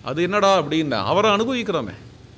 அது என்னடா அப்படின்னு அவரை அனுபவிக்கிறோமே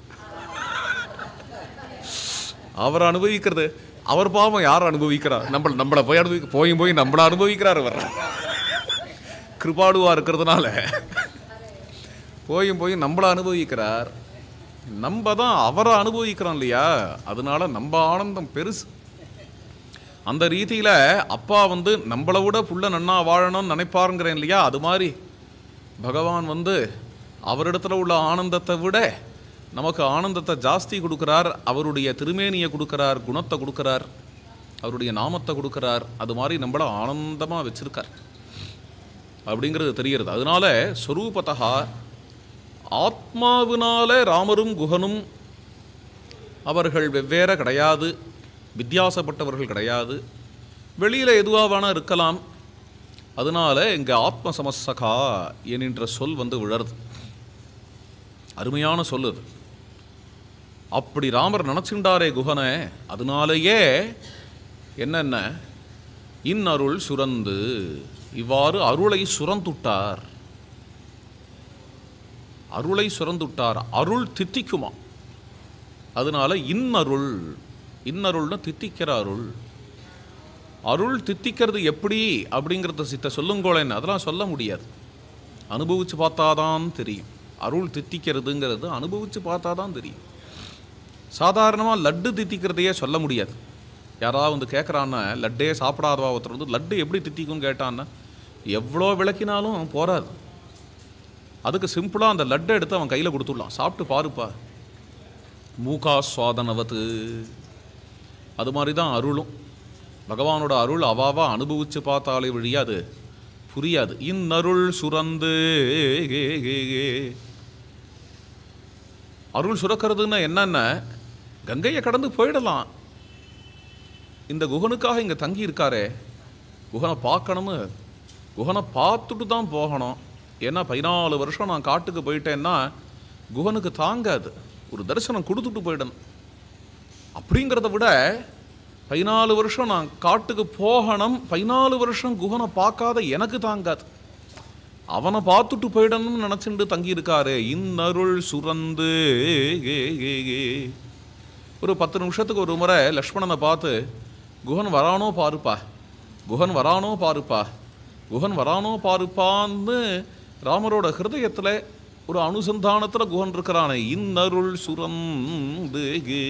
அவர் அனுபவிக்கிறது அவர் பாவம் யார் அனுபவிக்கிறார் நம்ம நம்மளை போய் அனுபவிக்க போய் போய் நம்மளை அனுபவிக்கிறார் அவர் கிருபாடுவா இருக்கிறதுனால போயும் போய் நம்மளை அனுபவிக்கிறார் நம்ம தான் அவரை அனுபவிக்கிறோம் இல்லையா அதனால நம்ம ஆனந்தம் பெருசு அந்த ரீதியில் அப்பா வந்து நம்மளை விட புள்ள நன்னா வாழணும்னு நினைப்பாருங்கிறேன் இல்லையா அது மாதிரி பகவான் வந்து அவரிடத்துல உள்ள ஆனந்தத்தை விட நமக்கு ஆனந்தத்தை ஜாஸ்தி கொடுக்குறார் அவருடைய திருமேனியை கொடுக்குறார் குணத்தை கொடுக்குறார் அவருடைய நாமத்தை கொடுக்குறார் அது மாதிரி நம்மள ஆனந்தமாக வச்சிருக்கார் அப்படிங்கிறது தெரிகிறது அதனால ஸ்வரூபத்தகா ஆத்மாவினால ராமரும் குகனும் அவர்கள் வெவ்வேற கிடையாது வித்தியாசப்பட்டவர்கள் கிடையாது வெளியில் எதுவாக வேணால் இருக்கலாம் அதனால இங்கே ஆத்ம சமசகா என்கின்ற சொல் வந்து விழருது அருமையான சொல் அது அப்படி ராமர் நினச்சிண்டாரே குகனை அதனாலேயே என்னென்ன இன்னருள் சுரந்து இவ்வாறு அருளை சுரந்துட்டார் அருளை சுரந்துட்டார் அருள் தித்திக்குமா அதனால இன்னருள் இன்னருள்னு தித்திக்கிற அருள் அருள் தித்திக்கிறது எப்படி அப்படிங்கிறத சித்த சொல்லுங்கோளேன்னு அதெல்லாம் சொல்ல முடியாது அனுபவிச்சு பார்த்தாதான் தெரியும் அருள் தித்திக்கிறதுங்கிறது அனுபவிச்சு பார்த்தாதான் தெரியும் சாதாரணமாக லட்டு தித்திக்கிறதையே சொல்ல முடியாது யாராவது வந்து கேட்குறான்னா லட்டே சாப்பிடாதவா ஒருத்தர் வந்து லட்டு எப்படி தித்திக்கும்னு கேட்டான்னா எவ்வளோ விளக்கினாலும் போராது அதுக்கு சிம்பிளாக அந்த லட்டை எடுத்து அவன் கையில் கொடுத்துடலாம் சாப்பிட்டு பாருப்பா மூகா சுவாதனவத்து அது மாதிரி தான் அருளும் பகவானோட அருள் அவாவா அனுபவிச்சு பார்த்தாலே வழியா அது புரியாது இன்னருள் சுரந்து அருள் சுரக்கிறதுன்னா என்னென்ன கங்கையை கடந்து போயிடலாம் இந்த குகனுக்காக இங்கே தங்கி இருக்காரே குகனை பார்க்கணும்னு குகனை பார்த்துட்டு தான் போகணும் ஏன்னா பதினாலு வருஷம் நான் காட்டுக்கு போயிட்டேன்னா குகனுக்கு தாங்காது ஒரு தரிசனம் கொடுத்துட்டு போயிடணும் அப்படிங்கிறத விட பதினாலு வருஷம் நான் காட்டுக்கு போகணும் பதினாலு வருஷம் குகனை பார்க்காத எனக்கு தாங்காது அவனை பார்த்துட்டு போயிடணும்னு நினச்சிட்டு தங்கியிருக்காரு இன்னருள் சுரந்து ஒரு பத்து நிமிஷத்துக்கு ஒரு முறை லக்ஷ்மணனை பார்த்து குகன் வரானோ பாருப்பா குகன் வரானோ பாருப்பா குகன் வரானோ பாருப்பான்னு ராமரோட ஹிருதயத்தில் ஒரு அனுசந்தானத்தில் குகன் இருக்கிறானே இன்னருள் சுரந்து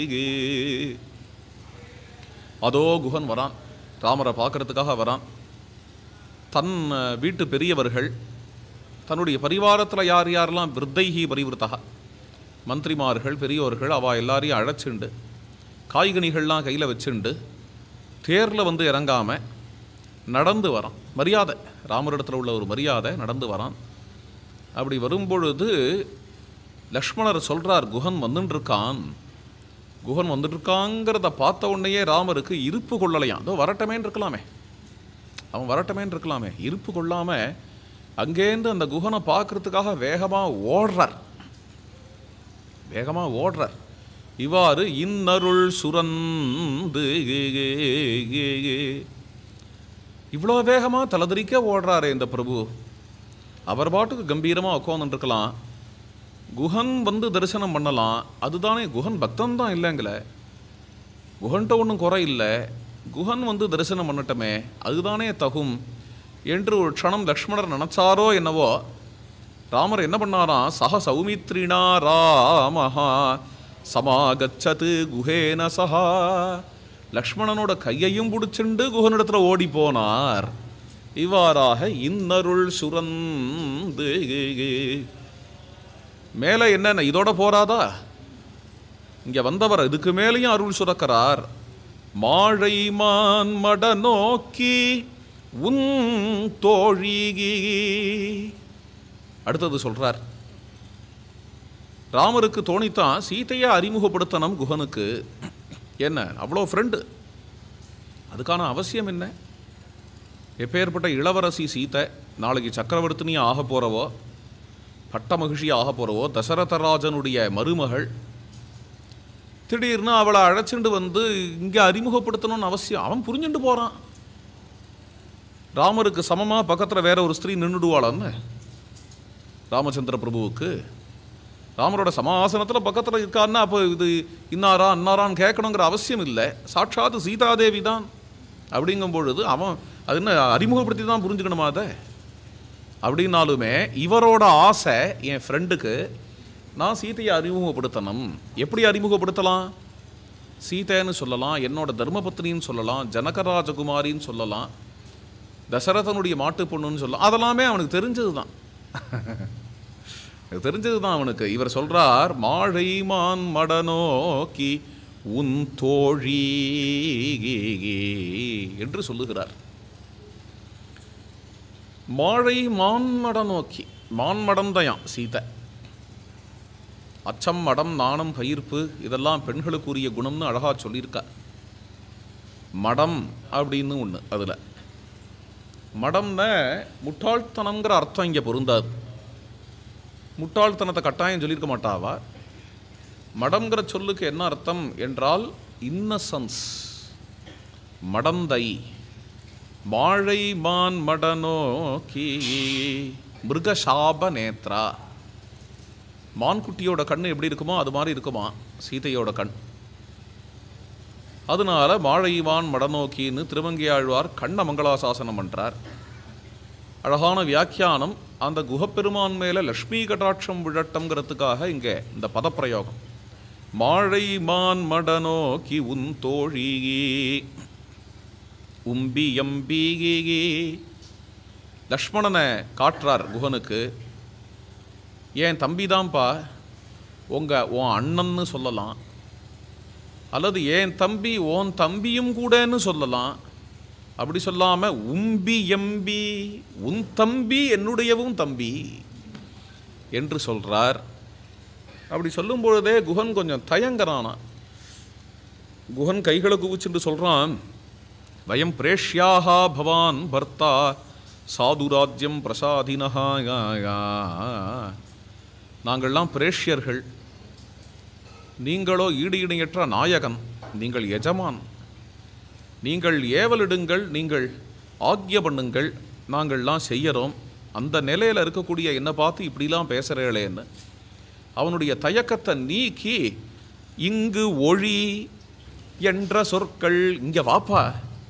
அதோ குகன் வரான் ராமரை பார்க்கறதுக்காக வரான் தன் அஹ், வீட்டு பெரியவர்கள் தன்னுடைய பரிவாரத்தில் யார் யாரெல்லாம் விருத்தைகி பரிவிருத்தகா மந்திரிமார்கள் பெரியோர்கள் அவ எல்லாரையும் அழைச்சிண்டு காய்கனிகள்லாம் கையில் வச்சுண்டு தேரில் வந்து இறங்காம நடந்து வரான் மரியாதை ராமரிடத்தில் உள்ள ஒரு மரியாதை நடந்து வரான் அப்படி வரும்பொழுது லக்ஷ்மணர் சொல்றார் குகன் வந்துட்டு இருக்கான் குகன் வந்துட்டு இருக்காங்கிறத பார்த்த உடனேயே ராமருக்கு இருப்பு கொள்ளலையாம் அதோ வரட்டமேன்னு இருக்கலாமே அவன் வரட்டமேன்னு இருக்கலாமே இருப்பு கொள்ளாம அங்கேருந்து அந்த குகனை பார்க்கறதுக்காக வேகமா ஓடுறார் வேகமா ஓடுறார் இவ்வாறு இன்னருள் சுரந்து இவ்வளோ வேகமா தலதறிக்க ஓடுறாரே இந்த பிரபு அவர் பாட்டுக்கு கம்பீரமாக உட்காந்துருக்கலாம் குஹன் வந்து தரிசனம் பண்ணலாம் அதுதானே குஹன் பக்தன் தான் இல்லைங்கள குஹன்ட்ட ஒன்றும் குறை இல்லை குஹன் வந்து தரிசனம் பண்ணட்டமே அதுதானே தகும் என்று ஒரு க்ஷணம் லக்ஷ்மணர் நினைச்சாரோ என்னவோ ராமர் என்ன பண்ணாராம் சக சௌமித்ரிணா ராமஹா சமாகச்சது குஹேன சஹா லக்ஷ்மணனோட கையையும் பிடிச்சிண்டு குஹனிடத்துல ஓடி போனார் இவ்வாறாக இன்னருள் சுரந்து மேலே என்னென்ன இதோட போறாதா இங்க வந்தவர் இதுக்கு மேலேயும் அருள் சுரக்கிறார் மாழை மான் மட நோக்கி உன் தோழி அடுத்தது சொல்றார் ராமருக்கு தோணித்தான் சீதையை அறிமுகப்படுத்தணும் குஹனுக்கு என்ன அவ்வளோ ஃப்ரெண்டு அதுக்கான அவசியம் என்ன எப்பேற்பட்ட இளவரசி சீதை நாளைக்கு சக்கரவர்த்தினி ஆக போறவோ பட்ட மகிழ்ச்சி ஆக போறவோ தசரதராஜனுடைய மருமகள் திடீர்னு அவளை அழைச்சிட்டு வந்து இங்கே அறிமுகப்படுத்தணும்னு அவசியம் அவன் புரிஞ்சுட்டு போறான் ராமருக்கு சமமா பக்கத்தில் வேற ஒரு ஸ்திரீ நின்றுடுவாளான்னு ராமச்சந்திர பிரபுவுக்கு ராமரோட சமாசனத்தில் பக்கத்தில் இருக்காருன்னா அப்போ இது இன்னாரா அன்னாரான்னு கேட்கணுங்கிற அவசியம் இல்லை சாட்சாத் சீதாதேவி தான் அப்படிங்கும் பொழுது அவன் அது என்ன அறிமுகப்படுத்தி தான் புரிஞ்சுக்கணுமா அதை அப்படின்னாலுமே இவரோட ஆசை என் ஃப்ரெண்டுக்கு நான் சீதையை அறிமுகப்படுத்தணும் எப்படி அறிமுகப்படுத்தலாம் சீதைன்னு சொல்லலாம் என்னோட தர்மபத்னின்னு சொல்லலாம் ஜனகராஜகுமாரின்னு சொல்லலாம் தசரதனுடைய மாட்டு பொண்ணுன்னு சொல்லலாம் அதெல்லாமே அவனுக்கு தெரிஞ்சது தான் தெரிஞ்சது தான் அவனுக்கு இவர் சொல்றார் மாழை மான் மடநோக்கி உன் தோழி என்று சொல்லுகிறார் மாழை மான்மட நோக்கி மான்மடம் தயான் சீதை அச்சம் மடம் நாணம் பயிர்ப்பு இதெல்லாம் பெண்களுக்குரிய குணம்னு அழகா சொல்லியிருக்கா மடம் அப்படின்னு ஒன்று அதில் மடம்னா முட்டாள்தனம்ங்கிற அர்த்தம் இங்கே பொருந்தாது முட்டாள்தனத்தை கட்டாயம் சொல்லியிருக்க மாட்டாவா மடம்ங்கிற சொல்லுக்கு என்ன அர்த்தம் என்றால் இன்னசென்ஸ் மடந்தை மாழை மான் மடநோக்கி மிருகசாப நேத்ரா மான்குட்டியோட கண் எப்படி இருக்குமோ அது மாதிரி இருக்குமா சீதையோட கண் அதனால மாழைவான் மடநோக்கின்னு திருமங்கையாழ்வார் கண்ண மங்களாசாசனம் பண்றார் அழகான வியாக்கியானம் அந்த குகப்பெருமான் மேல லக்ஷ்மி கடாட்சம் விழட்டம்ங்கிறதுக்காக இங்கே இந்த பதப்பிரயோகம் மாழை மான் மடநோக்கி உன் தோழி உம்பி எம்பி லக்ஷ்மணனை காட்டுறார் குகனுக்கு ஏன் தம்பி தான்ப்பா உங்கள் உன் அண்ணன்னு சொல்லலாம் அல்லது ஏன் தம்பி உன் தம்பியும் கூடன்னு சொல்லலாம் அப்படி சொல்லாமல் உம்பி எம்பி உன் தம்பி என்னுடையவும் தம்பி என்று சொல்றார் அப்படி சொல்லும் பொழுதே குஹன் கொஞ்சம் தயங்கறானா குஹன் கைகளை குவிச்சுட்டு சொல்றான் வயம் பிரேஷ்யாஹா பவான் பர்த்தா சாதுராஜ்யம் பிரசாதினஹா யா, யா. நாங்கள்லாம் பிரேஷ்யர்கள் நீங்களோ ஈடு இணையற்ற நாயகன் நீங்கள் எஜமான் நீங்கள் ஏவலிடுங்கள் நீங்கள் ஆக்ய பண்ணுங்கள் நாங்கள்லாம் செய்யறோம் அந்த நிலையில் இருக்கக்கூடிய என்னை பார்த்து இப்படிலாம் பேசுகிறேளேன்னு அவனுடைய தயக்கத்தை நீக்கி இங்கு ஒழி என்ற சொற்கள் இங்கே வாப்பா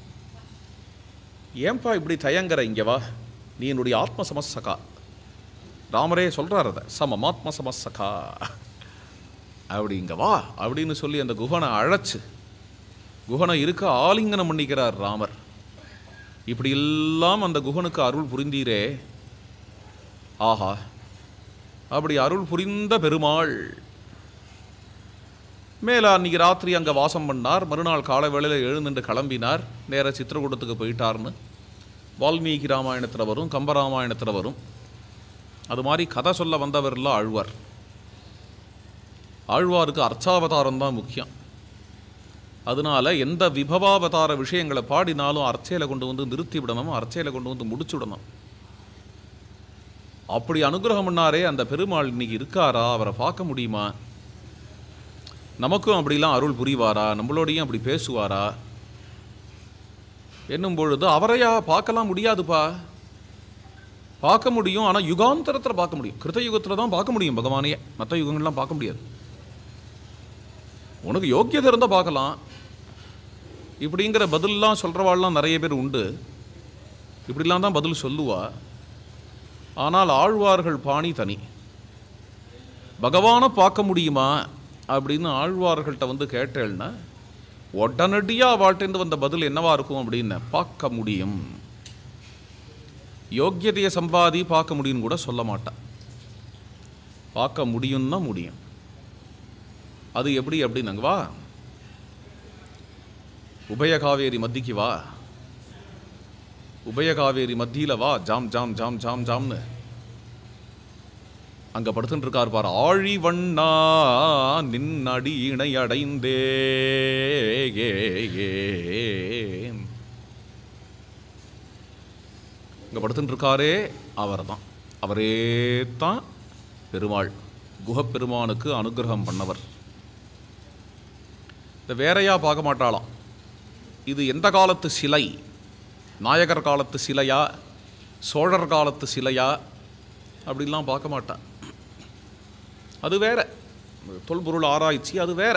ஏன்பா இப்படி தயங்குற இங்கே வா நீ என்னுடைய ஆத்ம சமசகா ராமரே சொல்றார் அதை சமமாத்ம சமசகா அப்படி இங்க வா அப்படின்னு சொல்லி அந்த குஹனை அழைச்சு குஹனை இருக்க ஆலிங்கனம் பண்ணிக்கிறார் ராமர் இப்படி எல்லாம் அந்த குஹனுக்கு அருள் புரிந்தீரே ஆஹா அப்படி அருள் புரிந்த பெருமாள் மேலே அன்னைக்கு ராத்திரி அங்கே வாசம் பண்ணார் மறுநாள் காலை வேளையில் எழுந்துட்டு கிளம்பினார் நேராக சித்திரகூடத்துக்கு போயிட்டார்னு வால்மீகி ராமாயணத்தில் வரும் கம்பராமாயணத்தில் வரும் அது மாதிரி கதை சொல்ல வந்தவர்லாம் ஆழ்வார் ஆழ்வாருக்கு அர்ச்சாவதாரம் தான் முக்கியம் அதனால எந்த விபவாவதார விஷயங்களை பாடினாலும் அர்ச்சையில் கொண்டு வந்து நிறுத்தி விடணும் அர்ச்சையில் கொண்டு வந்து முடிச்சு விடணும் அப்படி அனுகிரகம் பண்ணாரே அந்த பெருமாள் இன்னைக்கு இருக்காரா அவரை பார்க்க முடியுமா நமக்கும் அப்படிலாம் அருள் புரிவாரா நம்மளோடையும் அப்படி பேசுவாரா என்னும் பொழுது அவரையா பார்க்கலாம் முடியாதுப்பா பார்க்க முடியும் ஆனால் யுகாந்தரத்தில் பார்க்க முடியும் கிருத யுகத்தில் தான் பார்க்க முடியும் பகவானையே மற்ற யுகங்கள்லாம் பார்க்க முடியாது உனக்கு யோக்கியதை இருந்தால் பார்க்கலாம் இப்படிங்கிற பதிலெலாம் சொல்கிறவாள்லாம் நிறைய பேர் உண்டு இப்படிலாம் தான் பதில் சொல்லுவா ஆனால் ஆழ்வார்கள் பாணி தனி பகவானை பார்க்க முடியுமா அப்படின்னு ஆழ்வார்கள்ட்ட வந்து கேட்டேன்னா உடனடியாக அவள்கிட்டேருந்து வந்த பதில் என்னவா இருக்கும் அப்படின்னு பார்க்க முடியும் யோக்கியதையை சம்பாதி பார்க்க முடியும்னு கூட சொல்ல மாட்டான் பார்க்க முடியும்னா முடியும் அது எப்படி அப்படின்னாங்க வா உபய காவேரி மத்திக்கு வா உபய காவேரி மத்தியில வா ஜாம் ஜாம் ஜாம் ஜாம் ஜாம்னு அங்க படுத்துட்டு இருக்கார் பார் ஆழி வண்ணா நின் அடி இணை அடைந்தே இங்க படுத்துட்டு இருக்காரே அவர் தான் அவரே தான் பெருமாள் குகப்பெருமானுக்கு அனுகிரகம் பண்ணவர் இந்த வேறையா பார்க்க மாட்டாளாம் இது எந்த காலத்து சிலை நாயகர் காலத்து சிலையா சோழர் காலத்து சிலையா அப்படிலாம் பார்க்க மாட்டான் அது வேற தொல்பொருள் ஆராய்ச்சி அது வேற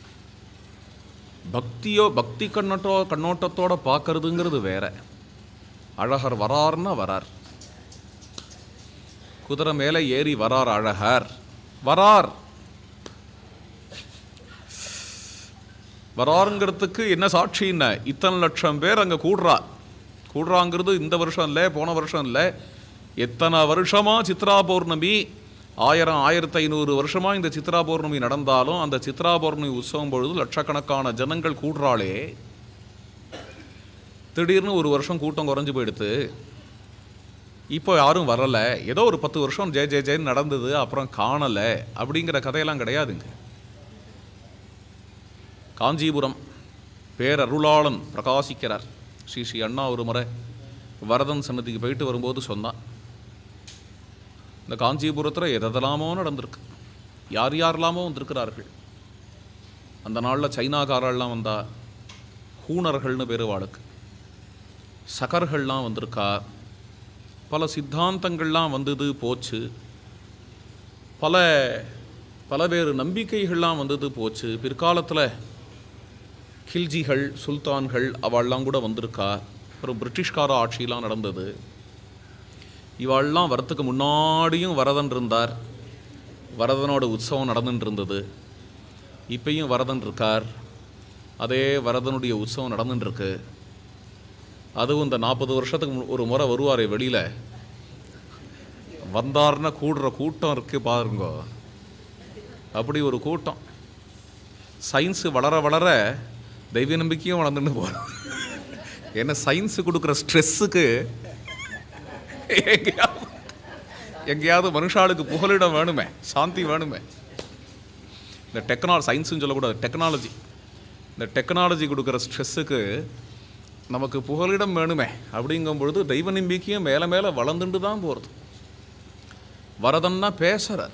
பக்தியோ பக்தி கண்ணோட்டோ கண்ணோட்டத்தோட பார்க்கறதுங்கிறது வேற அழகர் வரார்னா வரார் குதிரை மேலே ஏறி வரார் அழகர் வரார் வராருங்கிறதுக்கு என்ன சாட்சின்னு இத்தனை லட்சம் பேர் அங்கே கூடுறா கூடுறாங்கிறது இந்த வருஷம் இல்லை போன வருஷம் இல்லை எத்தனை வருஷமா சித்ரா பௌர்ணமி ஆயிரம் ஆயிரத்தி ஐநூறு வருஷமா இந்த சித்ரா பௌர்ணமி நடந்தாலும் அந்த சித்ரா பௌர்ணமி உற்சவம் பொழுது லட்சக்கணக்கான ஜனங்கள் கூடுறாளே திடீர்னு ஒரு வருஷம் கூட்டம் குறைஞ்சு போயிடுத்து இப்போ யாரும் வரலை ஏதோ ஒரு பத்து வருஷம் ஜெய ஜெய ஜெயன்னு நடந்தது அப்புறம் காணலை அப்படிங்கிற கதையெல்லாம் கிடையாதுங்க காஞ்சிபுரம் பேரருளாளன் பிரகாசிக்கிறார் ஸ்ரீ ஸ்ரீ அண்ணா ஒரு முறை வரதன் சன்னதிக்கு போயிட்டு வரும்போது சொன்னான் இந்த காஞ்சிபுரத்தில் எதெல்லாமோ நடந்திருக்கு யார் யாரெல்லாமோ வந்திருக்கிறார்கள் அந்த நாளில் சைனாக்காரெல்லாம் வந்தா ஹூணர்கள்னு பேர் வாளுக்கு சகர்கள்லாம் வந்திருக்கா பல சித்தாந்தங்கள்லாம் வந்தது போச்சு பல பலவேறு நம்பிக்கைகள்லாம் வந்தது போச்சு பிற்காலத்தில் கில்ஜிகள் சுல்தான்கள் அவள்லாம் கூட வந்திருக்கா அப்புறம் பிரிட்டிஷ்கார ஆட்சியெலாம் நடந்தது இவாள்லாம் வரத்துக்கு முன்னாடியும் வரதன் இருந்தார் வரதனோட உற்சவம் நடந்துட்டு இருந்தது இப்பயும் வரதன் இருக்கார் அதே வரதனுடைய உற்சவம் நடந்துட்டு இருக்கு அதுவும் இந்த நாற்பது வருஷத்துக்கு மு- ஒரு முறை வருவாரே வெளியில் வந்தார்னா கூடுற கூட்டம் இருக்கு பாருங்க அப்படி ஒரு கூட்டம் சயின்ஸு வளர வளர தெய்வ நம்பிக்கையும் வளர்ந்துன்னு போகிறோம் ஏன்னா சயின்ஸு கொடுக்குற ஸ்ட்ரெஸ்ஸுக்கு எங்கேயாவது எங்கேயாவது மனுஷாளுக்கு புகலிடம் வேணுமே சாந்தி வேணுமே இந்த டெக்னாலஜி சயின்ஸுன்னு சொல்லக்கூடாது டெக்னாலஜி இந்த டெக்னாலஜி கொடுக்குற ஸ்ட்ரெஸ்ஸுக்கு நமக்கு புகலிடம் வேணுமே அப்படிங்கும் பொழுது தெய்வ நம்பிக்கையும் மேலே மேலே வளர்ந்துட்டு தான் போகிறது வரதன்னா பேசுகிறார்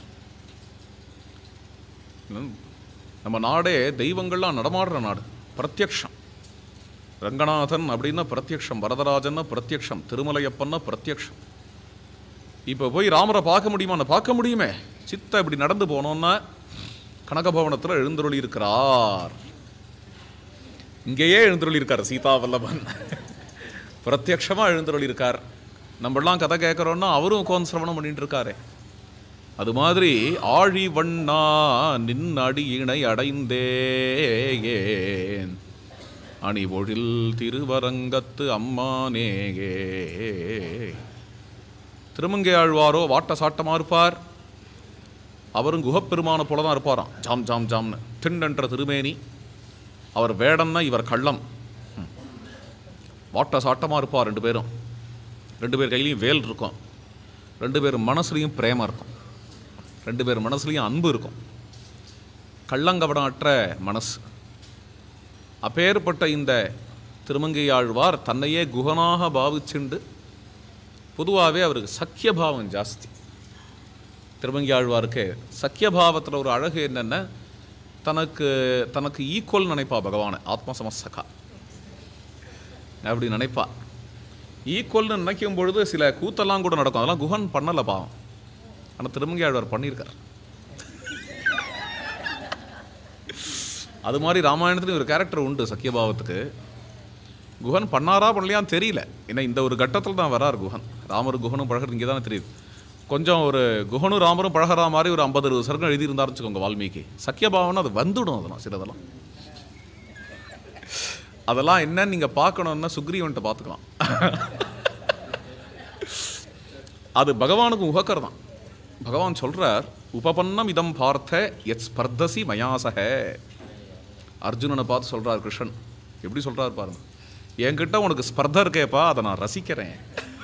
ம். நம்ம நாடே தெய்வங்கள்லாம் நடமாடுற நாடு பிரத்யக்ஷம் ரங்கநாதன் அப்படின்னா பிரத்யக்ஷம் வரதராஜன்னா பிரத்யக்ஷம் திருமலையப்பன்னா பிரத்யக்ஷம் இப்போ போய் ராமரை பார்க்க முடியுமா பார்க்க முடியுமே சித்த இப்படி நடந்து போனோம்னா கனகபவனத்தில் எழுந்தருளி இருக்கிறார் இங்கேயே எழுந்தருளி இருக்கார் சீதா வல்லபன் பிரத்யக்ஷமாக எழுந்தருளி இருக்கார் நம்மளாம் கதை கேட்குறோன்னா அவரும் உட்காந்து சிரவணம் பண்ணிட்டு இருக்காரே அது மாதிரி ஆழி வண்ணா நின் அடியினை அடைந்தேன் அணிபொழில் திருவரங்கத்து அம்மானேகே திருமங்கை ஆழ்வாரோ வாட்ட சாட்டமா இருப்பார் அவரும் குகப்பெருமான போல தான் இருப்பாராம் ஜாம் ஜாம் ஜாம்னு திண்டென்ற திருமேனி அவர் வேடன்னா இவர் கள்ளம் ம். வாட்ட சாட்டமாக இருப்பார் ரெண்டு பேரும் ரெண்டு பேர் கையிலையும் வேல் இருக்கும் ரெண்டு பேர் மனசுலையும் பிரேமம் இருக்கும் ரெண்டு பேர் மனசுலையும் அன்பு இருக்கும் கள்ளங்கபடம் அற்ற மனசு அப்பேற்பட்ட இந்த திருமங்கையாழ்வார் தன்னையே குகனாக பாவிச்சுண்டு பொதுவாகவே அவருக்கு சக்கியபாவம் ஜாஸ்தி திருமங்கையாழ்வாருக்கு சக்கியபாவத்தில் ஒரு அழகு என்னென்ன தனக்கு தனக்கு ஈக்குவல் நினைப்பா பகவானை ஆத்மசமசகா அப்படி நினைப்பா ஈக்குவல்னு நினைக்கும் பொழுது சில கூத்தெல்லாம் கூட நடக்கும் அதெல்லாம் குஹன் பண்ணலை பாவம் ஆனால் திருமங்கையாழ்வார் பண்ணியிருக்கார் அது மாதிரி ராமாயணத்துலையும் ஒரு கேரக்டர் உண்டு சக்கியபாவத்துக்கு குஹன் பண்ணாரா பண்ணலையான்னு தெரியல ஏன்னா இந்த ஒரு கட்டத்தில் தான் வரார் குஹன் ராமர் குஹனும் பழகிறது இங்கே தானே தெரியுது கொஞ்சம் ஒரு குஹனும் ராமரும் பழகிறா மாதிரி ஒரு ஐம்பது அறுபது சர்க்கம் எழுதியிருந்தாருன்னு வச்சுக்கோங்க வால்மீகி சக்கியபாவம்னா அது வந்துடும் அதெல்லாம் சிலதெல்லாம் அதெல்லாம் என்னன்னு நீங்கள் பார்க்கணுன்னா சுக்ரீவன்ட்ட பார்த்துக்கலாம் அது பகவானுக்கு உகக்கர் தான் பகவான் சொல்றார் உபபன்னம் இதம் பார்த்த எத் ஸ்பர்தசி மயாசக அர்ஜுனனை பார்த்து சொல்றார் கிருஷ்ணன் எப்படி சொல்றார் பாருங்க என்கிட்ட உனக்கு ஸ்பர்தம் இருக்கேப்பா அதை நான் ரசிக்கிறேன்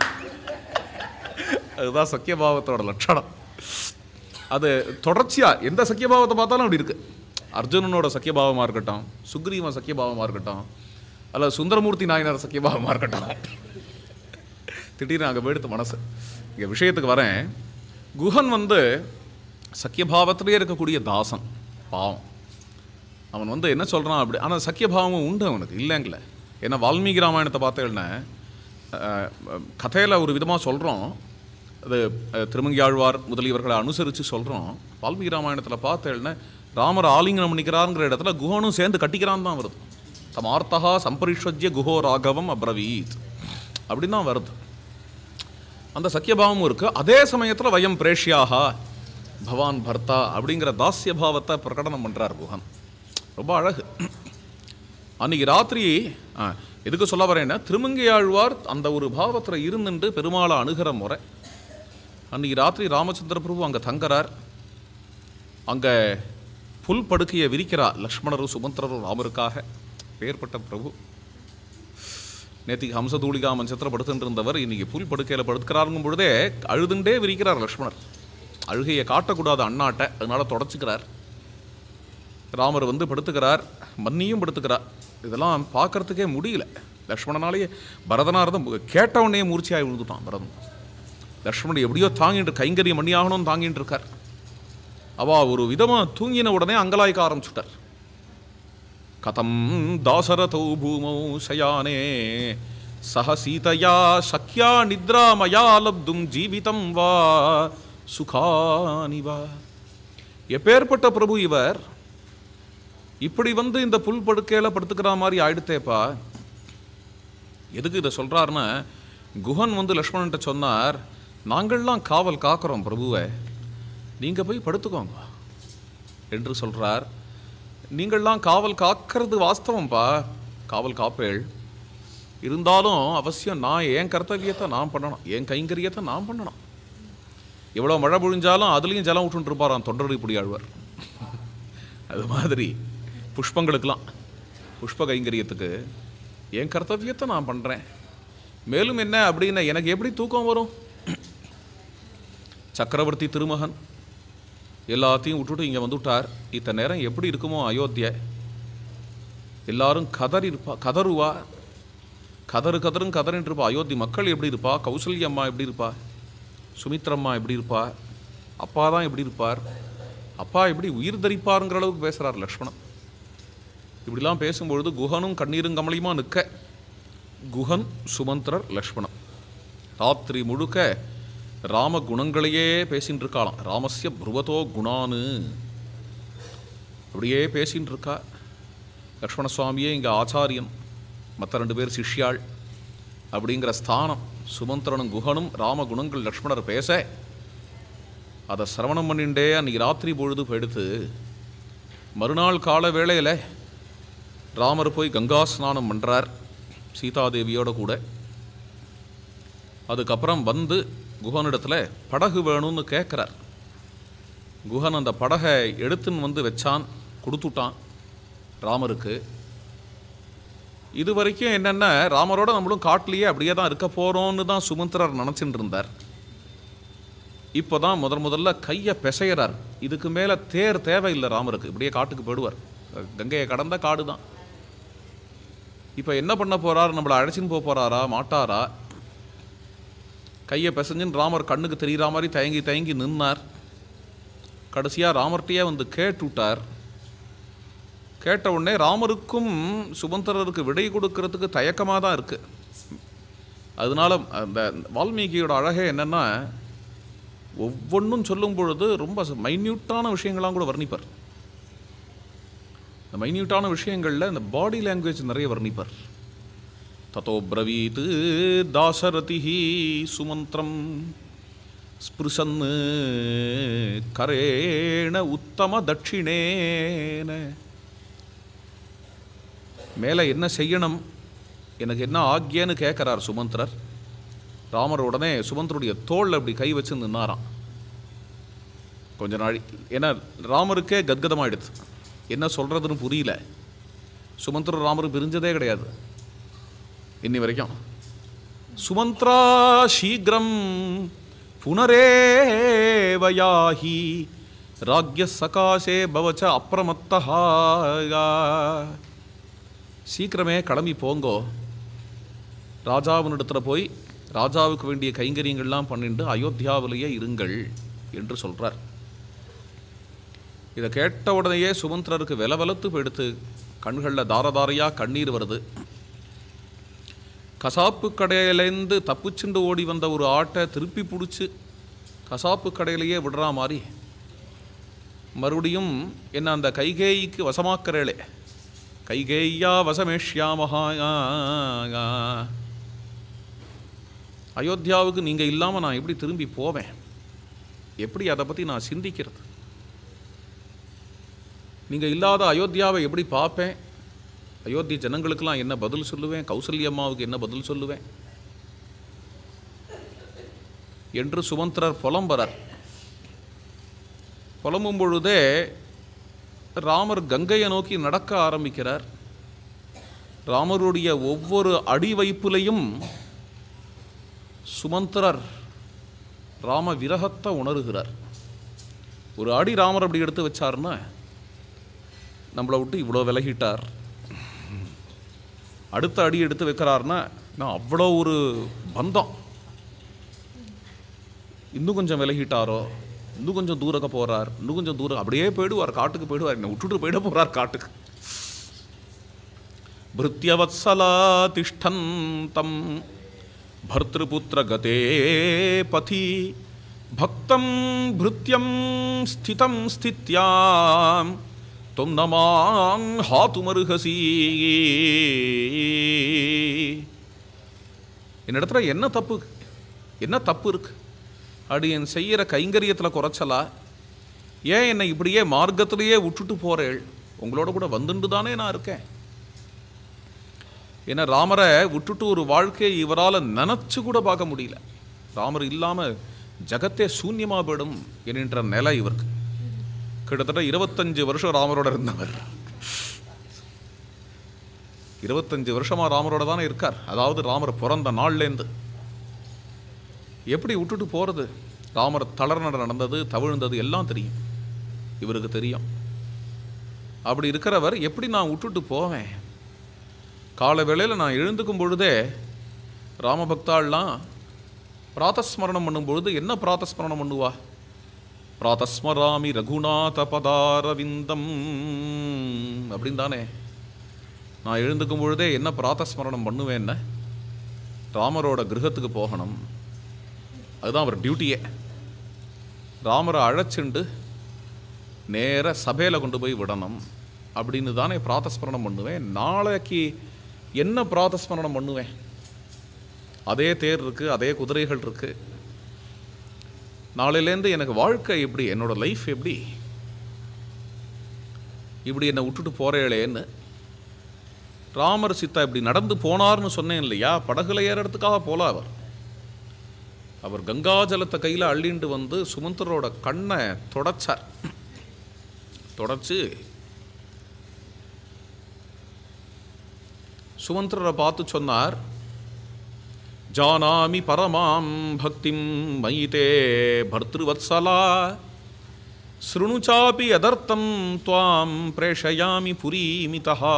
அதுதான் சக்கியபாவத்தோட லட்சணம் அது தொடர்ச்சியா எந்த சக்கியபாவத்தை பார்த்தாலும் அப்படி இருக்கு அர்ஜுனனோட சக்கியபாவமா இருக்கட்டும் சுக்ரீவன் சக்கியபாவமா இருக்கட்டும் அல்ல சுந்தரமூர்த்தி நாயனார் சக்கியபாவமா இருக்கட்டும் திடீர்னு அங்கே போயிடுத்து மனசு இங்கே விஷயத்துக்கு வரேன் குஹன் வந்து சக்கியபாவத்திலே இருக்கக்கூடிய தாசன் பாவம் அவன் வந்து என்ன சொல்கிறான் அப்படி ஆனால் சக்கியபாவமும் உண்டு அவனுக்கு இல்லைங்கள ஏன்னா வால்மீகி ராமாயணத்தை பார்த்தேன்னா கதையில் ஒரு விதமாக சொல்கிறோம் அது அஹ், திருமங்கியாழ்வார் முதலியவர்களை அனுசரித்து சொல்கிறோம் வால்மீகி ராமாயணத்தில் பார்த்தேன்னா ராமர் ஆலிங்கனம் பண்ணிக்கிறாருங்கிற இடத்துல குஹனும் சேர்ந்து கட்டிக்கிறான் தான் வருது தமார்த்தகா சம்பரிஷ்வஜ்ய குஹோ ராகவம் அப்ரவீத் அப்படின்னு தான் வருது அந்த சக்கியபாவமும் இருக்குது அதே சமயத்தில் வயம் பிரேஷ்யாக பவான் பர்த்தா அப்படிங்கிற தாஸ்ய பாவத்தை பிரகடனம் பண்ணுறார் குஹன் ரொம்ப அழகு அன்னைக்கு ராத்திரி ஆ, எதுக்கு சொல்ல வரேன்னா திருமங்கையாழ்வார் அந்த ஒரு பாவத்தில் இருந்துட்டு பெருமாளை அணுகிற முறை அன்னைக்கு ராத்திரி ராமச்சந்திர பிரபு அங்கே தங்குறார் அங்கே புல் படுக்கையை விரிக்கிறார் லக்ஷ்மணரும் சுமந்திரரும் ராமருக்காக பேர்பட்ட பிரபு நேத்திக்கு ஹம்சதூளிகா மஞ்சத்தில் படுத்துட்டு இருந்தவர் இன்னைக்கு புல் படுக்கையில் படுத்துக்கிறாருங்கும் பொழுதே அழுதுண்டே விரிக்கிறார் லக்ஷ்மணர் அழுகையை காட்டக்கூடாது அண்ணாட்ட அதனால தொடச்சிக்கிறார் ராமர் வந்து படுத்துக்கிறார் மன்னியும் படுத்துக்கிறார் இதெல்லாம் பார்க்கறதுக்கே முடியல லக்ஷ்மணனாலேயே பரதனாக இருந்த கேட்டவனே மூர்ச்சியாகி விழுந்துட்டான் பரதன் லக்ஷ்மணன் எப்படியோ தாங்கிட்டு கைங்கரியம் பண்ணி ஆகணும்னு தாங்கிட்டு இருக்கார் அவ ஒரு விதமாக தூங்கின உடனே அங்கலாய்க்க ஆரம்பிச்சுட்டார் கதம் தாசரதௌ பூமௌ சயானே சக சீதையா சக்யா நித்ரா மயா லப்தும் ஜீவிதம் வா சுகானி வா எப்பேற்பட்ட பிரபு இவர் இப்படி வந்து இந்த புல் படுக்கையில் படுத்துக்கிற மாதிரி ஆயிடுத்தேப்பா எதுக்கு இதை சொல்கிறாருன்னா குஹன் வந்து லக்ஷ்மணன்ட்ட சொன்னார் நாங்கள்லாம் காவல் காக்கிறோம் பிரபுவை நீங்கள் போய் படுத்துக்கோங்க என்று சொல்கிறார் நீங்கள்லாம் காவல் காக்கிறது வாஸ்தவம்ப்பா காவல் காப்பேள் இருந்தாலும் அவசியம் நான் என் கர்த்தவியத்தை நான் பண்ணணும் என் கைங்கரியத்தை நான் பண்ணணும் எவ்வளோ மழை பொழிஞ்சாலும் அதுலேயும் ஜலம் விட்டுட்டு இருப்பாராம் தொண்டர் இப்படி ஆழ்வார் அது மாதிரி புஷ்பங்களுக்கெல்லாம் புஷ்ப கைங்கரியத்துக்கு என் கர்த்தவியத்தை நான் பண்ணுறேன் மேலும் என்ன அப்படின்னா எனக்கு எப்படி தூக்கம் வரும் சக்கரவர்த்தி திருமகன் எல்லாத்தையும் விட்டுட்டு இங்கே வந்துவிட்டார் இத்தனை நேரம் எப்படி இருக்குமோ அயோத்தியை எல்லாரும் கதறி இருப்பா கதறுவா கதறு கதறும் கதறின்னு இருப்பா அயோத்தி மக்கள் எப்படி இருப்பா கௌசல்யா அம்மா எப்படி இருப்பா சுமித்ரம்மா எப்படி இருப்பா அப்பா தான் எப்படி இருப்பார் அப்பா எப்படி உயிர் தரிப்பாருங்கிற அளவுக்கு பேசுகிறார் லக்ஷ்மணன் இப்படிலாம் பேசும்பொழுது குஹனும் கண்ணீரும் கமலியுமா நிற்க குஹன் சுமந்திரர் லக்ஷ்மணன் ராத்திரி முழுக்க ராம குணங்களையே பேசின்னு இருக்காளாம் ராமஸ்ய புருவதோ குணானு அப்படியே பேசின்னு இருக்கா லக்ஷ்மண சுவாமியே இங்கே ஆச்சாரியன் மற்ற ரெண்டு பேர் சிஷ்யாள் அப்படிங்கிற ஸ்தானம் சுமந்திரனும் குஹனும் ராம குணங்கள் லக்ஷ்மணர் பேச அதை சிரவணம் பண்ணிண்டே அன்னைக்கு ராத்திரி பொழுது போயிடுத்து மறுநாள் கால வேளையில் ராமர் போய் கங்கா ஸ்நானம் பண்ணுறார் சீதாதேவியோட கூட அதுக்கப்புறம் வந்து குஹனிடத்தில் படகு வேணும்னு கேட்குறார் குஹன் அந்த படகை எடுத்துன்னு வந்து வச்சான் கொடுத்துட்டான் ராமருக்கு இது வரைக்கும் என்னென்ன ராமரோட நம்மளும் காட்டிலேயே அப்படியே தான் இருக்க போகிறோன்னு தான் சுமந்திரர் நினச்சிட்டு இருந்தார் இப்போ தான் முதல் முதல்ல கையை பிசைகிறார் இதுக்கு மேலே தேர் தேவையில்லை ராமருக்கு இப்படியே காட்டுக்கு போயிடுவார் கங்கையை கடந்த காடு தான் இப்போ என்ன பண்ண போறார் நம்மளை அழைச்சின்னு போக போகிறாரா மாட்டாரா கையை பிசைஞ்சுன்னு ராமர் கண்ணுக்கு தெரிகிற மாதிரி தயங்கி தயங்கி நின்னார் கடைசியாக ராமர்கிட்டயே வந்து கேட்டுவிட்டார் கேட்ட உடனே ராமருக்கும் சுமந்திரருக்கு விடை கொடுக்கறதுக்கு தயக்கமாக தான் இருக்குது அதனால அந்த வால்மீகியோட அழகே என்னென்னா ஒவ்வொன்றும் சொல்லும் பொழுது ரொம்ப மைன்யூட்டான விஷயங்களாம் கூட வர்ணிப்பார் இந்த மைன்யூட்டான விஷயங்களில் இந்த பாடி லாங்குவேஜ் நிறைய வர்ணிப்பார் தத்தோ பிரவீத் தாசரதி சுமந்திரம் ஸ்பிருசன் கரேண உத்தம தட்சிணேன மேலே என்ன செய்யணும் எனக்கு என்ன ஆக்யன்னு கேட்குறார் சுமந்திரர் ராமர் உடனே சுமந்தருடைய தோளில் அப்படி கை வச்சு நின்னாராம் கொஞ்ச நாள் ஏன்னா ராமருக்கே கத்கதமாயிடுது என்ன சொல்கிறதுன்னு புரியல சுமந்திரர் ராமர் பிரிஞ்சதே கிடையாது இன்னி வரைக்கும் சுமந்த்ரா சீக்கிரம் புனரேவயாஹி ராக்ய சகாசே பவச்ச அப்பிரமத்தஹா சீக்கிரமே கிளம்பி போங்கோ ராஜாவினிடத்தில் போய் ராஜாவுக்கு வேண்டிய கைங்கரியங்கள்லாம் பண்ணிட்டு அயோத்தியாவிலேயே இருங்கள் என்று சொல்கிறார் இதை கேட்ட உடனேயே சுமந்திரருக்கு வில வலத்து போயிடுத்து கண்களில் தாரதாரையாக கண்ணீர் வருது கசாப்பு கடையிலேருந்து தப்பிச்சுண்டு ஓடி வந்த ஒரு ஆட்டை திருப்பி பிடிச்சி கசாப்பு கடையிலேயே விடுறா மாதிரி மறுபடியும் என்ன அந்த கைகேயிக்கு வசமாக்கிறேளே கைகேயா வசமேஷ்யாமஹா அயோத்தியாவுக்கு நீங்கள் இல்லாமல் நான் எப்படி திரும்பி போவேன் எப்படி அதை பற்றி நான் சிந்திக்கிறது நீங்கள் இல்லாத அயோத்தியாவை எப்படி பார்ப்பேன் அயோத்தி ஜனங்களுக்கெல்லாம் என்ன பதில் சொல்லுவேன் கௌசல்ய அம்மாவுக்கு என்ன பதில் சொல்லுவேன் என்று சுமந்திரர் புலம்புறார் புலம்பும் பொழுதே ராமர் கங்கையை நோக்கி நடக்க ஆரம்பிக்கிறார் ராமருடைய ஒவ்வொரு அடி வைப்புலையும் சுமந்திரர் ராம விரகத்தை உணர்கிறார் ஒரு அடி ராமர் அப்படி எடுத்து வச்சாருன்னா நம்மளை விட்டு இவ்வளோ விலகிட்டார் அடுத்த அடி எடுத்து வைக்கிறாருன்னா நான் அவ்வளோ ஒரு பந்தம் இன்னும் கொஞ்சம் விலகிட்டாரோ இன்னும் கொஞ்சம் தூரக்க போகிறார் இன்னும் கொஞ்சம் தூரம் அப்படியே போயிடுவார் காட்டுக்கு போயிடுவார் என்னை விட்டுட்டு போயிட போகிறார் காட்டுக்கு பிருத்தியவத்சலா திஷ்டந்தம் भर्तृपुत्रगते पथि भक्तं भृत्यं स्थितं स्थित्यां त्वं न मां हातुमर्हसि என்னிடத்துல என்ன தப்பு என்ன தப்பு இருக்கு அப்படி என் செய்கிற கைங்கரியத்தில் குறைச்சலா ஏன் என்னை இப்படியே மார்க்கத்திலேயே விட்டுட்டு போறேள் உங்களோட கூட வந்துட்டு தானே நான் இருக்கேன் ஏன்னா ராமரை விட்டுட்டு ஒரு வாழ்க்கையை இவரால் நினச்சி கூட பார்க்க முடியல ராமர் இல்லாமல் ஜகத்தே சூன்யமாக போயிடும் என்கின்ற நிலை இவருக்கு கிட்டத்தட்ட இருபத்தஞ்சு வருஷம் ராமரோட இருந்தவர் இருபத்தஞ்சு வருஷமா ராமரோட தானே இருக்கார் அதாவது ராமர் பிறந்த நாள்லேருந்து எப்படி விட்டுட்டு போகிறது ராமர் தளர்நட நடந்தது தவிழ்ந்தது எல்லாம் தெரியும் இவருக்கு தெரியும் அப்படி இருக்கிறவர் எப்படி நான் விட்டுட்டு போவேன் காலை வேளையில் நான் எழுந்துக்கும் பொழுதே ராமபக்தாள்லாம் பிராத்தஸ்மரணம் பண்ணும் பொழுது என்ன பிராத்தஸ்மரணம் பண்ணுவா பிராத்தஸ்மராமி ரகுநாத பதாரவிந்தம் அப்படின்னு தானே நான் எழுந்துக்கும் பொழுதே என்ன பிராத்தஸ்மரணம் பண்ணுவேன்னு ராமரோட கிரகத்துக்கு போகணும் அதுதான் அவர் டியூட்டியே ராமரை அழைச்சிண்டு நேர சபையில் கொண்டு போய் விடணும் அப்படின்னு தானே பிராத்தஸ்மரணம் பண்ணுவேன் நாளைக்கு என்ன பிராத்தஸ்மரணம் பண்ணுவேன் அதே தேர் இருக்கு அதே குதிரைகள் இருக்கு நாளையிலேருந்து எனக்கு வாழ்க்கை எப்படி என்னோட லைஃப் எப்படி இப்படி என்னை விட்டுட்டு போறேளேன்னு ராமர் சித்தா இப்படி நடந்து போனார்னு சொன்னேன் இல்லையா படகுல ஏறறதுக்காக போல அவர் அவர் கங்காஜலத்தை கையில் அள்ளிண்டு வந்து சுமந்தரோட கண்ணை தொடச்சார் தொடச்சு சுமந்திரரை பார்த்து சொன்னார் ஜானாமி பரமாம் பக்திம் மயிதே பர்திருவத்சலா ஸ்ருணுச்சாபி அதர்த்தம் துவாம் பிரேஷயாமி புரீமிதா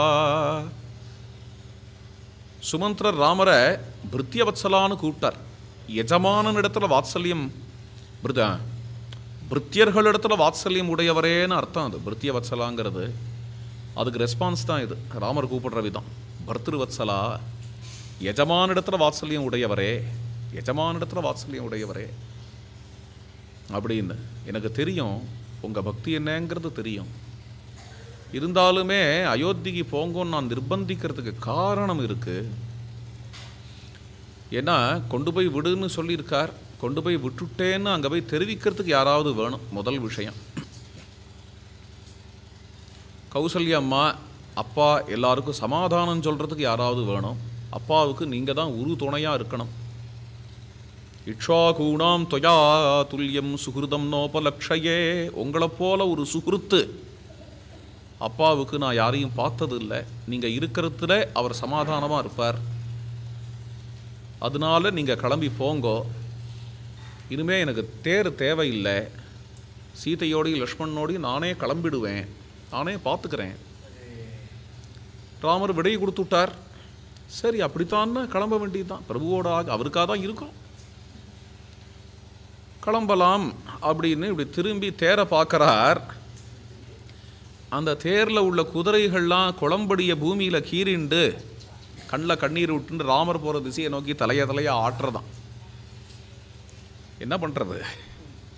சுமந்திரர் ராமரை பிருத்தியவத்சலான்னு கூப்பிட்டார் எஜமானன் இடத்துல வாத்சல்யம் பிருத பிருத்தியர்களிடத்துல வாத்சல்யம் உடையவரேன்னு அர்த்தம் அது பிருத்தியவத்சலாங்கிறது அதுக்கு ரெஸ்பான்ஸ் தான் இது ராமர் கூப்பிடுற விதம் பர்திருவத்சலா எஜமானிடத்துல வாத்சல்யம் உடையவரே எஜமானிடத்துல வாத்சல்யம் உடையவரே அப்படின்னு எனக்கு தெரியும் உங்கள் பக்தி என்னங்கிறது தெரியும் இருந்தாலுமே அயோத்திக்கு போங்கன்னு நான் நிர்பந்திக்கிறதுக்கு காரணம் இருக்கு ஏன்னா கொண்டு போய் விடுன்னு சொல்லியிருக்கார் கொண்டு போய் விட்டுட்டேன்னு அங்கே போய் தெரிவிக்கிறதுக்கு யாராவது வேணும் முதல் விஷயம் கௌசல்யா அம்மா அப்பா எல்லாருக்கும் சமாதானம் சொல்கிறதுக்கு யாராவது வேணும் அப்பாவுக்கு நீங்கள் தான் உரு துணையாக இருக்கணும் இக்ஷாகூணாம் தொயா துல்லியம் சுகிருதம் நோபலக்ஷயே உங்களைப் போல ஒரு சுகிருத்து அப்பாவுக்கு நான் யாரையும் பார்த்தது இல்லை நீங்கள் இருக்கிறதுல அவர் சமாதானமாக இருப்பார் அதனால நீங்கள் கிளம்பி போங்கோ இனிமே எனக்கு தேர் தேவையில்லை சீதையோடையும் லக்ஷ்மணனோடையும் நானே கிளம்பிடுவேன் நானே பார்த்துக்கிறேன் ராமர் விடை கொடுத்து விட்டார் சரி அப்படித்தான்னு கிளம்ப வேண்டியதுதான் பிரபுவோட ஆக அவருக்காக தான் இருக்கும் கிளம்பலாம் அப்படின்னு இப்படி திரும்பி தேரை பார்க்கறார் அந்த தேரில் உள்ள குதிரைகள்லாம் குளம்படிய பூமியில் கீறிண்டு கண்ணில் கண்ணீர் விட்டுண்டு ராமர் போகிற திசையை நோக்கி தலைய தலைய ஆட்டுறதான் என்ன பண்ணுறது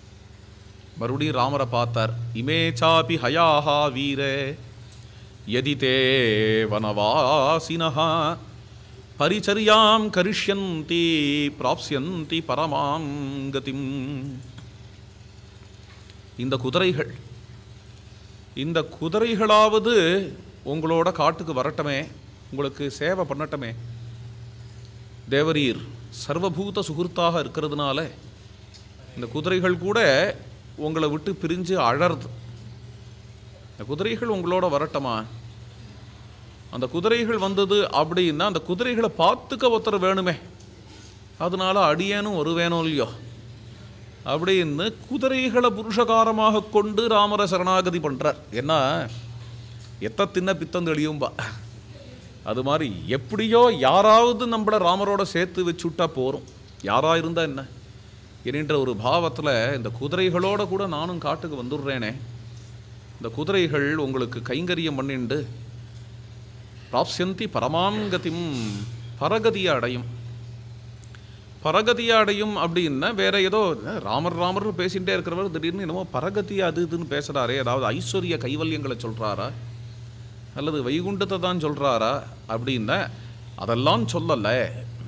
மறுபடியும் ராமரை பார்த்தார் இமே சாபி ஹயாஹா வீரே யதி தே வனவாசினஹா பரிச்சரியாம் கரிஷ்யந்தி பிராப்ஸ்யந்தி பரமாம் கதிம் இந்த குதிரைகள் இந்த குதிரைகளாவது உங்களோட காட்டுக்கு வரட்டமே உங்களுக்கு சேவை பண்ணட்டமே தேவரீர் சர்வபூத சுகிருத்தாக இருக்கிறதுனால இந்த குதிரைகள் கூட உங்களை விட்டு பிரிஞ்சு அழறது இந்த குதிரைகள் உங்களோட வரட்டமா அந்த குதிரைகள் வந்தது அப்படின்னா அந்த குதிரைகளை பார்த்துக்க ஒருத்தர் வேணுமே அதனால அடியேனும் ஒரு வேணும் இல்லையோ அப்படின்னு குதிரைகளை புருஷகாரமாக கொண்டு ராமர சரணாகதி பண்றார் ஏன்னா எத்த தின்ன பித்தம் தெளியும்பா அது மாதிரி எப்படியோ யாராவது நம்மள ராமரோட சேர்த்து வச்சுட்டா போறோம் யாரா இருந்தா என்ன என்கின்ற ஒரு பாவத்துல இந்த குதிரைகளோட கூட நானும் காட்டுக்கு வந்துடுறேனே இந்த குதிரைகள் உங்களுக்கு கைங்கரியம் பண்ணிண்டு பிராப்சியந்தி பரமாங்கதிம் பரகதியை அடையும் பரகதியை அடையும் அப்படின்னா வேற ஏதோ ராமர் ராமர்னு பேசிகிட்டே இருக்கிறவர் திடீர்னு என்னமோ பரகதி அது இதுன்னு பேசுகிறாரே அதாவது ஐஸ்வர்ய கைவல்யங்களை சொல்கிறாரா அல்லது வைகுண்டத்தை தான் சொல்கிறாரா அப்படின்னா அதெல்லாம் சொல்லலை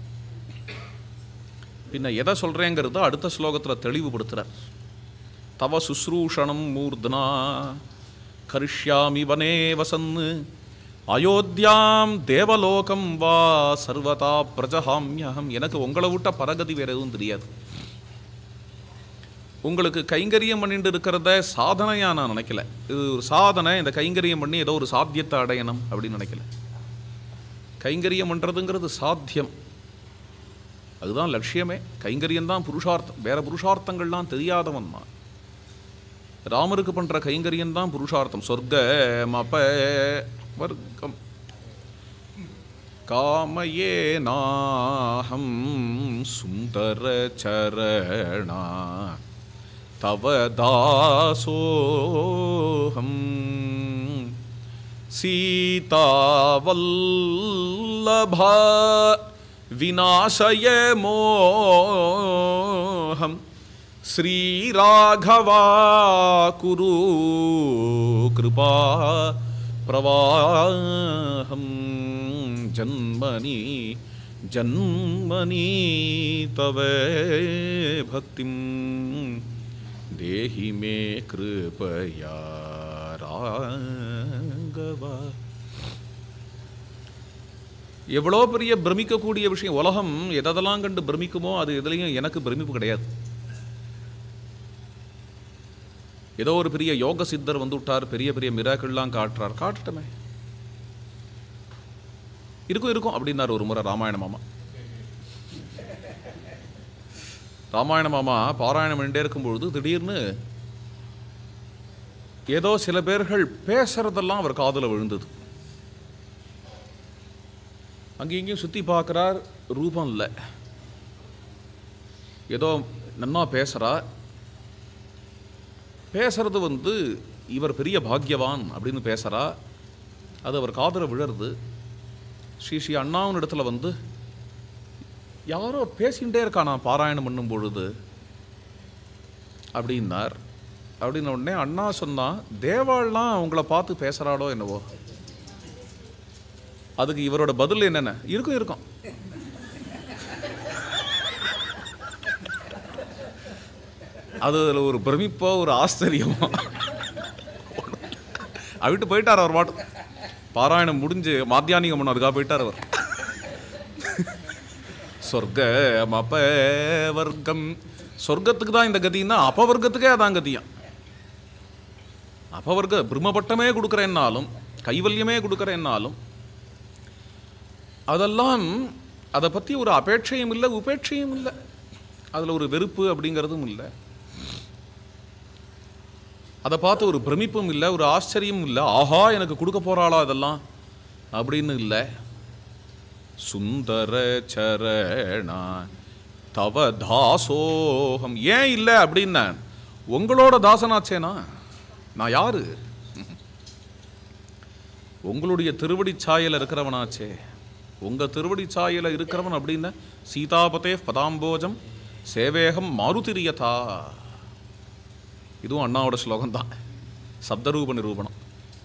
பின்ன எதை சொல்கிறேங்கிறத அடுத்த ஸ்லோகத்தில் தெளிவுபடுத்துகிறார் தவ சுஸ்ரூஷணம் மூர்தனா கரிஷ்யாமி வனே வசன்னு அயோத்தியாம் தேவலோகம் வா சர்வதா பிரஜஹாமியகம் எனக்கு உங்களை விட்ட பரகதி வேற எதுவும் தெரியாது உங்களுக்கு கைங்கரியம் பண்ணிட்டு இருக்கிறத சாதனையா நான் நினைக்கல இது ஒரு சாதனை இந்த கைங்கரியம் பண்ணி ஏதோ ஒரு சாத்தியத்தை அடையணும் அப்படின்னு நினைக்கல கைங்கரியம் பண்ணுறதுங்கிறது சாத்தியம் அதுதான் லட்சியமே கைங்கரியம் தான் புருஷார்த்தம் வேற புருஷார்த்தங்கள்லாம் தெரியாதவன் நான் ராமருக்கு பண்ற கைங்கரியம் தான் புருஷார்த்தம் சொர்க்க மப வர்க்கம் காமயே நாஹம் சுந்தர சரணா தவ தாசோஹம் சீதாவல்லபா விநாசய மோகம் श्रीराघवा कुरु कृपा प्रवाहं जन्मनि जन्मनि तव भक्तिं देहि मे कृपया राघवा எவ்வளோ பெரிய பிரமிக்கக்கூடிய விஷயம் உலகம் எதெல்லாம் கண்டு பிரமிக்குமோ அது எதுலேயும் எனக்கு பிரமிப்பு கிடையாது ஏதோ ஒரு பெரிய யோக சித்தர் வந்து விட்டார் பெரிய பெரிய மிராக்கள்லாம் காட்டுறார் காட்டட்டுமே இருக்கும் இருக்கும் அப்படின்னாரு ஒரு முறை ராமாயண மாமா ராமாயண மாமா பாராயணம் பண்ணிட்டே இருக்கும்பொழுது திடீர்னு ஏதோ சில பேர்கள் பேசுறதெல்லாம் அவர் காதுல விழுந்தது அங்கேயும் இங்கேயும் சுற்றி பார்க்குறார் ரூபம் இல்லை ஏதோ நன்னா பேசுகிறா பேசுறது வந்து இவர் பெரிய பாக்யவான் அப்படின்னு பேசுகிறா அது அவர் காதல விழருது ஸ்ரீ ஸ்ரீ அண்ணாவின் இடத்துல வந்து யாரோ பேசிகிட்டே இருக்கானா பாராயணம் பண்ணும் பொழுது அப்படின்னார் அப்படின்ன உடனே அண்ணா சொன்னா தேவாள்லாம் அவங்கள பார்த்து பேசுகிறாளோ என்னவோ அதுக்கு இவரோட பதில் என்னென்ன இருக்கும் இருக்கும் அது அதுல ஒரு பிரமிப்போ ஒரு ஆச்சரியமோ அவிட்டு போயிட்டார் அவர் மாட்டும் பாராயணம் முடிஞ்சு மாத்தியானிகம் பண்ண அதுக்காக போயிட்டார் அவர் சொர்க்க அப வர்க்கம் சொர்க்கத்துக்கு தான் இந்த கதின்னா அபவர்க்கத்துக்கே அதான் கதியாம் அபவர்க்க பிரம்மபட்டமே கொடுக்குறேன்னாலும் கைவல்யமே கொடுக்குறேன்னாலும் அதெல்லாம் அதை பற்றி ஒரு அபேட்சையும் இல்லை உபேட்சையும் இல்லை அதில் ஒரு வெறுப்பு அப்படிங்கிறதும் இல்லை அதை பார்த்து ஒரு பிரமிப்பும் இல்லை ஒரு ஆச்சரியம் இல்லை ஆஹா எனக்கு கொடுக்க போறாளா இதெல்லாம் அப்படின்னு இல்லை சுந்தர சரணா தவ தாசோகம் ஏன் இல்லை அப்படின்னா உங்களோட தாசனாச்சேனா நான் யாரு உங்களுடைய திருவடி சாயல இருக்கிறவனாச்சே உங்க திருவடி சாயல இருக்கிறவன் அப்படின்னா சீதாபதே பதாம்போஜம் சேவேகம் மாருதிரியதா இதுவும் அண்ணாவோட ஸ்லோகம் தான் சப்தரூப நிரூபணம்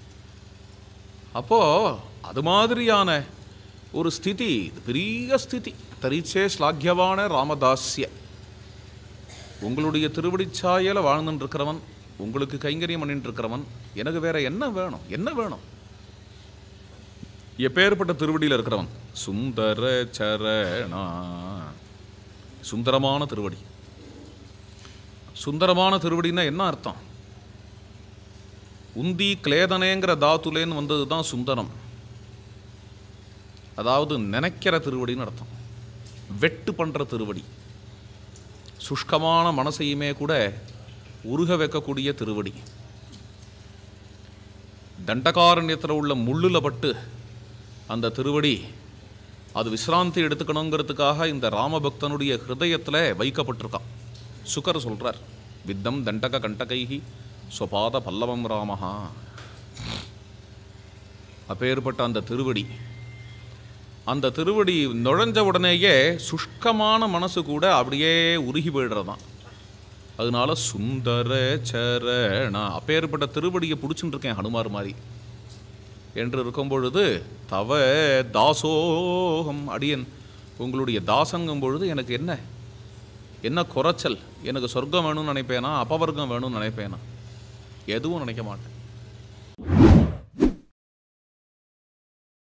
அப்போது அது மாதிரியான ஒரு ஸ்திதி இது பெரிய ஸ்திதி தரிச்சே ஸ்லாக்கியவான ராமதாஸ்ய உங்களுடைய திருவடிச்சாயல வாழ்ந்துட்டு இருக்கிறவன் உங்களுக்கு கைங்கரியம் பண்ணிட்டு இருக்கிறவன் எனக்கு வேற என்ன வேணும் என்ன வேணும் எப்பேற்பட்ட திருவடியில் இருக்கிறவன் சுந்தர சரணா சுந்தரமான திருவடி சுந்தரமான திருவடின்னா என்ன அர்த்தம் உந்தி கிளேதனேங்கிற தாத்துலேன்னு வந்தது தான் சுந்தரம் அதாவது நினைக்கிற திருவடின்னு அர்த்தம் வெட்டு பண்ணுற திருவடி சுஷ்கமான மனசையுமே கூட உருக வைக்கக்கூடிய திருவடி தண்டகாரண்யத்தில் உள்ள முள்ளில் பட்டு அந்த திருவடி அது விசிராந்தி எடுத்துக்கணுங்கிறதுக்காக இந்த ராமபக்தனுடைய ஹிருதயத்தில் வைக்கப்பட்டிருக்கான் சுகர் சொல்றார் வித்தம் தண்டக கண்டகைஹி ஸ்வபாத பல்லவம் ராமஹா அப்பேற்பட்ட அந்த திருவடி அந்த திருவடி நுழைஞ்ச உடனேயே சுஷ்கமான மனசு கூட அப்படியே உருகி போயிடுறதான் அதனால சுந்தர சரணா அப்பேற்பட்ட திருவடியை பிடிச்சுட்டு இருக்கேன் ஹனுமார் மாதிரி என்று இருக்கும் பொழுது தவ தாசோகம் அடியன் உங்களுடைய தாசங்கும் பொழுது எனக்கு என்ன என்ன குறைச்சல் எனக்கு சொர்க்கம் வேணும்னு நினைப்பேனா அபவர்க்கம் வேணும்னு நினைப்பேனா எதுவும் நினைக்க மாட்டேன்